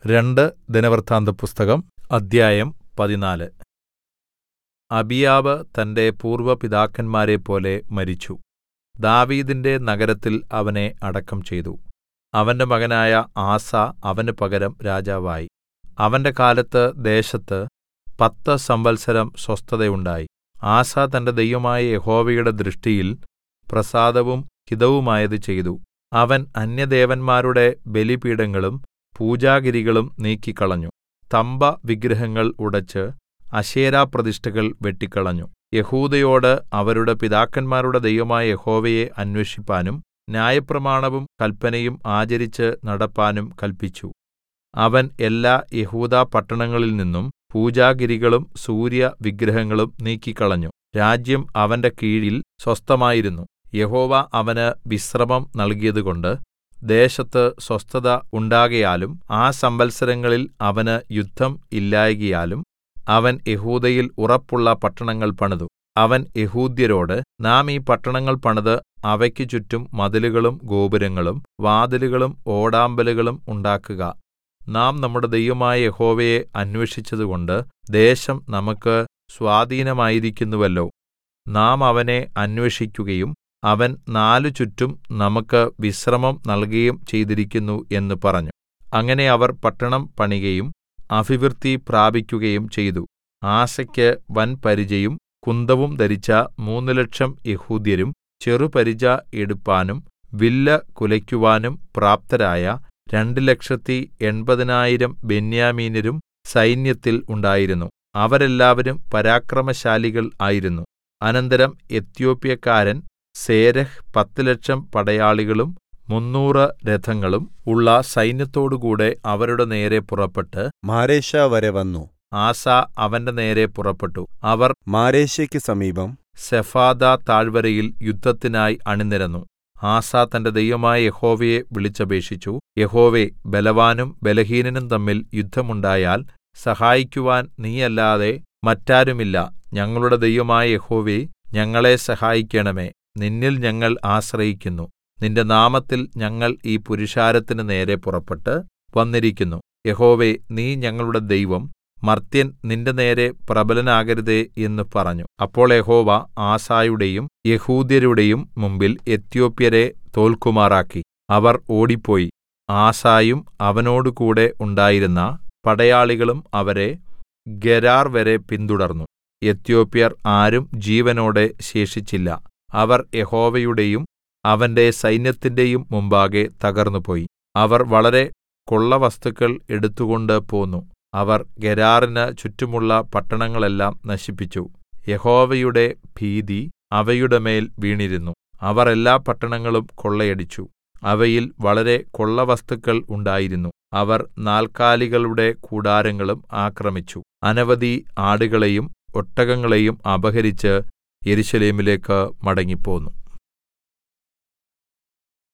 രണ്ട് ദിനവൃത്താന്തപുസ്തകം അദ്ധ്യായം പതിനാല് അബീയാവ് തന്റെ പൂർവ്വ പിതാക്കന്മാരെപ്പോലെ മരിച്ചു ദാവീദിന്റെ നഗരത്തിൽ അവനെ അടക്കം ചെയ്തു അവന്റെ മകനായ ആസാ അവന് പകരം രാജാവായി അവന്റെ കാലത്ത് ദേശത്ത് പത്ത് സംവത്സരം സ്വസ്ഥതയുണ്ടായി ആസാ തന്റെ ദൈവമായ യഹോവയുടെ ദൃഷ്ടിയിൽ പ്രസാദവും ഹിതവുമായത് ചെയ്തു അവൻ അന്യദേവന്മാരുടെ ബലിപീഠങ്ങളും പൂജാഗിരികളും നീക്കിക്കളഞ്ഞു സ്തംഭവിഗ്രഹങ്ങൾ ഉടച്ച് അശേരാപ്രതിഷ്ഠകൾ വെട്ടിക്കളഞ്ഞു യെഹൂദയോട് അവരുടെ പിതാക്കന്മാരുടെ ദൈവമായ യഹോവയെ അന്വേഷിപ്പാനും ന്യായപ്രമാണവും കല്പനയും ആചരിച്ച് നടപ്പാനും കല്പിച്ചു അവൻ എല്ലാ യെഹൂദാപട്ടണങ്ങളിൽ നിന്നും പൂജാഗിരികളും സൂര്യവിഗ്രഹങ്ങളും നീക്കിക്കളഞ്ഞു രാജ്യം അവന്റെ കീഴിൽ സ്വസ്ഥമായിരുന്നു യഹോവ അവന് വിശ്രമം നൽകിയതുകൊണ്ട് ദേശത്ത് സ്വസ്ഥത ഉണ്ടാകയാലും ആ സംവത്സരങ്ങളിൽ അവന് യുദ്ധം ഇല്ലായ്കയാലും അവൻ യെഹൂദയിൽ ഉറപ്പുള്ള പട്ടണങ്ങൾ പണിതു അവൻ യെഹൂദ്യരോട് നാം ഈ പട്ടണങ്ങൾ പണിത് അവയ്ക്ക് ചുറ്റും മതിലുകളും ഗോപുരങ്ങളും വാതിലുകളും ഓടാമ്പലുകളും ഉണ്ടാക്കുക നാം നമ്മുടെ ദൈവമായ യഹോവയെ അന്വേഷിച്ചതുകൊണ്ട് ദേശം നമുക്ക് സ്വാധീനമായിരിക്കുന്നുവല്ലോ നാം അവനെ അന്വേഷിക്കുകയും അവൻ നാല് ചുറ്റും നമുക്ക് വിശ്രമം നൽകുകയും ചെയ്തിരിക്കുന്നു എന്ന് പറഞ്ഞു അങ്ങനെ അവർ പട്ടണം പണികയും അഭിവൃദ്ധി പ്രാപിക്കുകയും ചെയ്തു ആസയ്ക്ക് വൻപരിചയും കുന്തവും ധരിച്ച മൂന്ന് ലക്ഷം യെഹൂദ്യരും ചെറുപരിച എടുപ്പാനും വില്ല് കുലയ്ക്കുവാനും പ്രാപ്തരായ രണ്ട് ലക്ഷത്തി എൺപതിനായിരം ബെന്യാമീന്യരും സൈന്യത്തിൽ ഉണ്ടായിരുന്നു അവരെല്ലാവരും പരാക്രമശാലികൾ ആയിരുന്നു അനന്തരം എത്യോപ്യക്കാരൻ സേരഹ് പത്ത് ലക്ഷം പടയാളികളും മുന്നൂറ് രഥങ്ങളും ഉള്ള സൈന്യത്തോടുകൂടെ അവരുടെ നേരെ പുറപ്പെട്ട് മാരേശ വരെ വന്നു ആസ അവന്റെ നേരെ പുറപ്പെട്ടു അവർ മാരേശയ്ക്ക് സമീപം സെഫാദ താഴ്വരയിൽ യുദ്ധത്തിനായി അണിനിരന്നു ആസ തന്റെ ദൈവമായ യഹോവയെ വിളിച്ചപേക്ഷിച്ചു യഹോവേ ബലവാനും ബലഹീനനും തമ്മിൽ യുദ്ധമുണ്ടായാൽ സഹായിക്കുവാൻ നീയല്ലാതെ മറ്റാരുമില്ല ഞങ്ങളുടെ ദൈവമായ യഹോവേ ഞങ്ങളെ സഹായിക്കണമേ നിന്നിൽ ഞങ്ങൾ ആശ്രയിക്കുന്നു നിന്റെ നാമത്തിൽ ഞങ്ങൾ ഈ പുരുഷാരത്തിന് നേരെ പുറപ്പെട്ട് വന്നിരിക്കുന്നു യഹോവേ നീ ഞങ്ങളുടെ ദൈവം മർത്യൻ നിന്റെ നേരെ പ്രബലനാകരുതേ എന്ന് പറഞ്ഞു അപ്പോൾ യഹോവ ആസായുടെയും യഹൂദ്യരുടെയും മുമ്പിൽ എത്യോപ്യരെ തോൽക്കുമാറാക്കി അവർ ഓടിപ്പോയി ആസായും അവനോടുകൂടെ ഉണ്ടായിരുന്ന പടയാളികളും അവരെ ഗരാർ വരെ പിന്തുടർന്നു എത്യോപ്യർ ആരും ജീവനോടെ ശേഷിച്ചില്ല അവർ യഹോവയുടെയും അവന്റെ സൈന്യത്തിന്റെയും മുമ്പാകെ തകർന്നുപോയി അവർ വളരെ കൊള്ളവസ്തുക്കൾ എടുത്തുകൊണ്ട് പോന്നു അവർ ഗരാറിന് ചുറ്റുമുള്ള പട്ടണങ്ങളെല്ലാം നശിപ്പിച്ചു യഹോവയുടെ ഭീതി അവയുടെ മേൽ വീണിരുന്നു അവർ എല്ലാ പട്ടണങ്ങളും കൊള്ളയടിച്ചു അവയിൽ വളരെ കൊള്ളവസ്തുക്കൾ ഉണ്ടായിരുന്നു അവർ നാൽക്കാലികളുടെ കൂടാരങ്ങളും ആക്രമിച്ചു അനവധി ആടുകളെയും ഒട്ടകങ്ങളെയും അപഹരിച്ച് യെരൂശലേമിലേക്ക് മടങ്ങിപ്പോന്നു